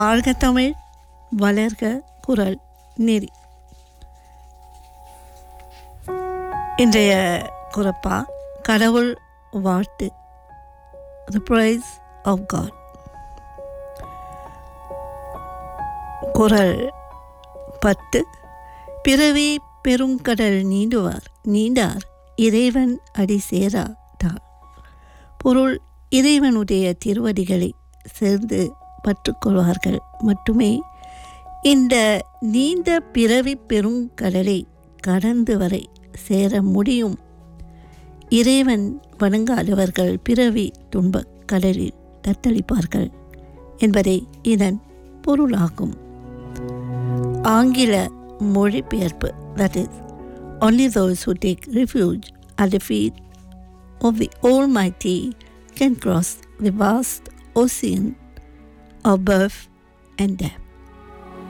வாழ்க தமிழ் வளர்க குரல் நெறி இன்றைய குரப்பா கடவுள் வாழ்த்து த ப்ரைஸ் ஆஃப் காட் குரல் பத்து பிறவி பெருங்கடல் நீண்டுவார் நீண்டார் இறைவன் அடி சேராதார் பொருள் இறைவனுடைய திருவடிகளை சேர்ந்து பற்றுக்கொள்வார்கள் மட்டுமே இந்த நீண்ட பிறவி பெருங்கடலை கடந்து வரை சேர முடியும் இறைவன் வணங்காதவர்கள் பிறவி துன்பக் கடலில் தத்தளிப்பார்கள் என்பதே இதன் பொருளாகும் ஆங்கில மொழிபெயர்ப்பு that is only those who take refuge at the feet of the Almighty can cross the vast ocean of birth and death